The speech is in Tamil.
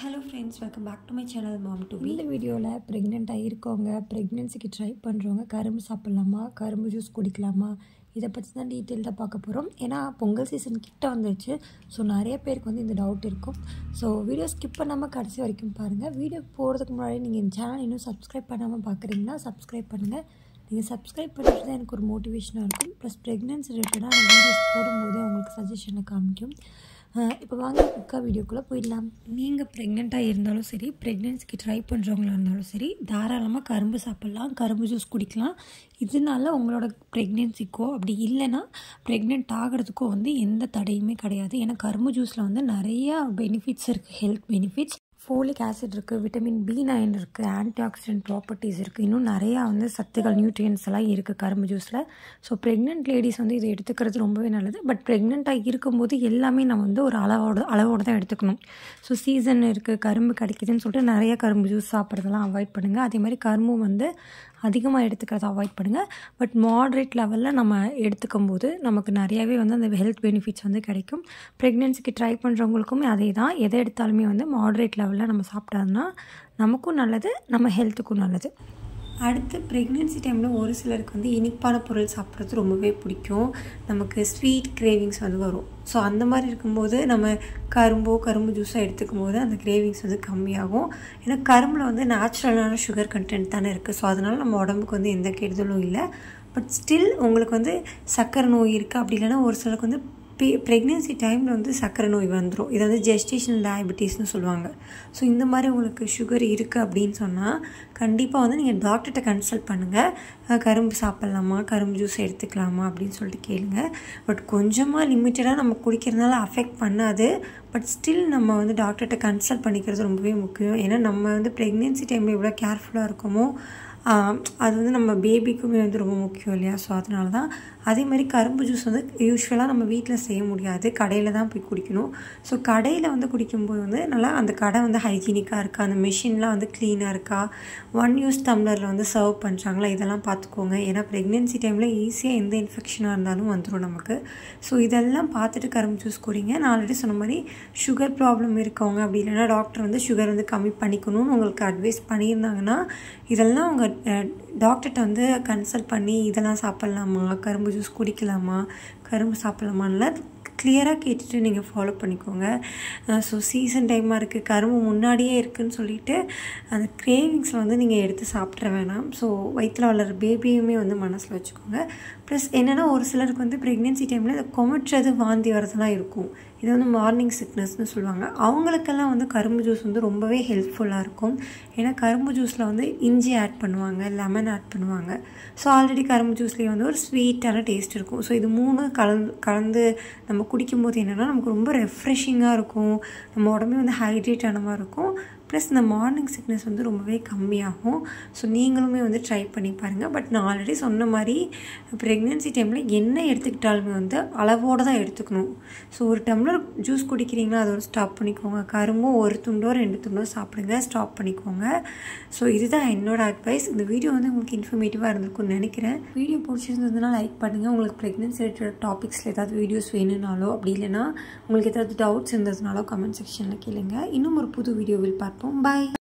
hello friends welcome back to my channel mom to இந்த வீடியோவில் ப்ரெக்னெண்ட்டாக இருக்கவங்க ப்ரெக்னென்சிக்கு ட்ரை பண்ணுறவங்க கரும்பு சாப்பிட்லாமா கரும்பு ஜூஸ் குடிக்கலாமா இதை பற்றி தான் டீட்டெயில்டாக பார்க்க போகிறோம் ஏன்னா பொங்கல் சீசன் கிட்ட வந்துருச்சு ஸோ நிறைய பேருக்கு வந்து இந்த டவுட் இருக்கும் ஸோ வீடியோ ஸ்கிப் பண்ணாமல் கடைசி வரைக்கும் பாருங்கள் வீடியோ போகிறதுக்கு முன்னாடி நீங்கள் இந்த சேனல் இன்னும் சப்ஸ்கிரைப் பண்ணாமல் பார்க்குறீங்கன்னா சப்ஸ்கிரைப் பண்ணுங்கள் நீங்கள் சப்ஸ்கிரைப் பண்ணிட்டு தான் எனக்கு ஒரு மோட்டிவேஷனாக இருக்கும் ப்ளஸ் ப்ரெக்னென்சி ரிலேட்டடாக நான் வீடியோஸ் போடும்போது உங்களுக்கு சஜஷனை காமிக்கும் இப்போ வாங்க குக்கா வீடியோக்குள்ளே போயிடலாம் நீங்கள் ப்ரெக்னெண்ட்டாக இருந்தாலும் சரி ப்ரெக்னென்சிக்கு ட்ரை பண்ணுறவங்களா இருந்தாலும் சரி தாராளமாக கரும்பு சாப்பிட்லாம் கரும்பு ஜூஸ் குடிக்கலாம் இதனால உங்களோட ப்ரெக்னென்சிக்கோ அப்படி இல்லைன்னா ப்ரெக்னென்ட் ஆகிறதுக்கோ வந்து எந்த தடையுமே கிடையாது ஏன்னா கரும்பு ஜூஸில் வந்து நிறையா பெனிஃபிட்ஸ் இருக்குது ஹெல்த் பெனிஃபிட்ஸ் ஃபோலிக் ஆசிட் இருக்குது விட்டமின் பி நைன் இருக்குது ஆன்டி ஆக்சிடென்ட் ப்ராப்பர்ட்டிஸ் இருக்குது இன்னும் நிறையா வந்து சத்துக்கள் நியூட்ரியன்ஸ் எல்லாம் இருக்குது கரும்பு ஜூஸில் ஸோ ப்ரெக்னென்ட் லேடிஸ் வந்து இதை எடுத்துக்கிறது ரொம்பவே நல்லது பட் ப்ரெக்னெண்ட்டாக இருக்கும்போது எல்லாமே நம்ம வந்து ஒரு அளவோட அளவோடு தான் எடுத்துக்கணும் ஸோ சீசன் இருக்குது கரும்பு கிடைக்குதுன்னு சொல்லிட்டு நிறைய கரும்பு ஜூஸ் சாப்பிட்றதெல்லாம் அவாய்ட் பண்ணுங்கள் அதே மாதிரி கரும்பும் வந்து அதிகமாக எடுத்துக்கிறத அவாய்ட் பண்ணுங்கள் பட் மாட்ரேட் லெவலில் நம்ம எடுத்துக்கும் போது நமக்கு நிறையாவே வந்து அந்த ஹெல்த் பெனிஃபிட்ஸ் வந்து கிடைக்கும் ப்ரெக்னென்சிக்கு ட்ரை பண்ணுறவங்களுக்குமே அதே தான் எதை எடுத்தாலுமே வந்து மாட்ரேட் லெவலில் நம்ம சாப்பிட்டோம்னா நமக்கும் நல்லது நம்ம ஹெல்த்துக்கும் நல்லது அடுத்து ப்ரெக்னென்சி டைமில் ஒரு சிலருக்கு வந்து இனிப்பான பொருள் சாப்பிட்றது ரொம்பவே பிடிக்கும் நமக்கு ஸ்வீட் கிரேவிங்ஸ் வந்து வரும் ஸோ அந்த மாதிரி இருக்கும்போது நம்ம கரும்போ கரும்பு ஜூஸோ எடுத்துக்கும் போது அந்த கிரேவிங்ஸ் வந்து கம்மியாகும் ஏன்னா கரும்பில் வந்து நேச்சுரலான சுகர் கண்டென்ட் தானே இருக்குது ஸோ அதனால் நம்ம உடம்புக்கு வந்து எந்த கெடுதலும் இல்லை பட் ஸ்டில் உங்களுக்கு வந்து சர்க்கரை நோய் இருக்குது அப்படி இல்லைன்னா ஒரு சிலருக்கு வந்து ப்ரெ ப்ரெக்னென்சி டைமில் வந்து சர்க்கரை நோய் வந்துடும் இதை வந்து ஜெஸ்டேஷனல் டயபிட்டிஸ்னு சொல்லுவாங்க ஸோ இந்த மாதிரி உங்களுக்கு சுகர் இருக்குது அப்படின்னு சொன்னால் கண்டிப்பாக வந்து நீங்கள் டாக்டர்கிட்ட கன்சல்ட் பண்ணுங்கள் கரும்பு சாப்பிட்லாமா கரும்பு ஜூஸ் எடுத்துக்கலாமா அப்படின்னு சொல்லிட்டு கேளுங்க பட் கொஞ்சமாக லிமிட்டடாக நம்ம குடிக்கிறதுனால அஃபெக்ட் பண்ணாது பட் ஸ்டில் நம்ம வந்து டாக்டர்கிட்ட கன்சல்ட் பண்ணிக்கிறது ரொம்பவே முக்கியம் ஏன்னா நம்ம வந்து ப்ரெக்னென்சி டைமில் எவ்வளோ கேர்ஃபுல்லாக இருக்கோமோ அது வந்து நம்ம பேபிக்குமே வந்து ரொம்ப முக்கியம் இல்லையா ஸோ அதனால தான் அதே மாதிரி கரும்பு ஜூஸ் வந்து யூஸ்வலாக நம்ம வீட்டில் செய்ய முடியாது கடையில் தான் போய் குடிக்கணும் ஸோ கடையில் வந்து குடிக்கும்போது வந்து நல்லா அந்த கடை வந்து ஹைஜீனிக்காக இருக்கா அந்த மிஷின்லாம் வந்து க்ளீனாக இருக்கா ஒன் யூஸ் டம்ளரில் வந்து சர்வ் பண்ணுறாங்களா இதெல்லாம் பார்த்துக்கோங்க ஏன்னா ப்ரெக்னென்சி டைமில் ஈஸியாக எந்த இன்ஃபெக்ஷனாக இருந்தாலும் வந்துடும் நமக்கு ஸோ இதெல்லாம் பார்த்துட்டு கரும்பு ஜூஸ் குடிங்க நான் ஆல்ரெடி சொன்ன மாதிரி சுகர் ப்ராப்ளம் இருக்கவங்க அப்படி இல்லைன்னா டாக்டர் வந்து சுகர் வந்து கம்மி பண்ணிக்கணும்னு உங்களுக்கு அட்வைஸ் பண்ணியிருந்தாங்கன்னா இதெல்லாம் உங்கள் டாக்டர்கிட்ட வந்து கன்சல்ட் பண்ணி இதெல்லாம் சாப்பிட்லாமா கரும்பு ஜூஸ் குடிக்கலாமா கரும்பு சாப்பிட்லாமான்லாம் கிளியராக கேட்டுட்டு நீங்கள் ஃபாலோ பண்ணிக்கோங்க ஸோ சீசன் டைமாக இருக்குது கரும்பு முன்னாடியே இருக்குதுன்னு சொல்லிட்டு அந்த கிரேவிங்ஸில் வந்து நீங்கள் எடுத்து சாப்பிட்ற வேணாம் ஸோ வயிற்றில் வளர பேபியுமே வந்து மனசில் வச்சுக்கோங்க ப்ளஸ் என்னென்னா ஒரு சிலருக்கு வந்து ப்ரெக்னென்சி டைமில் இந்த கொமட்டுறது வாந்தி வரதுலாம் இருக்கும் இது வந்து மார்னிங் சிக்னஸ்னு சொல்லுவாங்க அவங்களுக்கெல்லாம் வந்து கரும்பு ஜூஸ் வந்து ரொம்பவே ஹெல்ப்ஃபுல்லாக இருக்கும் ஏன்னா கரும்பு ஜூஸில் வந்து இஞ்சி ஆட் பண்ணுவாங்க லெமன் ஆட் பண்ணுவாங்க ஸோ ஆல்ரெடி கரும்பு ஜூஸ்லேயே வந்து ஒரு ஸ்வீட்டான டேஸ்ட் இருக்கும் ஸோ இது மூணு கலந்து கலந்து நம்ம குடிக்கும்போது என்னென்னா நமக்கு ரொம்ப ரெஃப்ரெஷிங்காக இருக்கும் நம்ம உடம்பே வந்து ஹைட்ரேட் ஆன மாதிரி இருக்கும் ப்ளஸ் இந்த மார்னிங் சிக்னஸ் வந்து ரொம்பவே கம்மியாகும் ஸோ நீங்களுமே வந்து ட்ரை பண்ணி பாருங்கள் பட் நான் ஆல்ரெடி சொன்ன மாதிரி ப்ரெக்னென்சி டைமில் என்ன எடுத்துக்கிட்டாலுமே வந்து அளவோடு தான் எடுத்துக்கணும் ஸோ ஒரு டம்ளர் ஜூஸ் குடிக்கிறீங்களா அதோட ஸ்டாப் பண்ணிக்கோங்க கரும்பும் ஒரு துண்டோ ரெண்டு துண்டோ சாப்பிடுங்க ஸ்டாப் பண்ணிக்கோங்க ஸோ இதுதான் என்னோட அட்வைஸ் இந்த வீடியோ வந்து உங்களுக்கு இன்ஃபர்மேட்டிவாக இருந்திருக்கும்னு நினைக்கிறேன் வீடியோ பிடிச்சிருந்ததுனா லைக் பண்ணுங்கள் உங்களுக்கு ப்ரெக்னென்சி ரிலேட்டட் டாபிக்ஸில் ஏதாவது வீடியோஸ் வேணும்னாலோ அப்படி இல்லைனா உங்களுக்கு ஏதாவது டவுட்ஸ் இருந்ததுனாலோ கமெண்ட் செக்ஷனில் கேளுங்க இன்னும் ஒரு புது வீடியோவில் பார்ப்போம் பாய்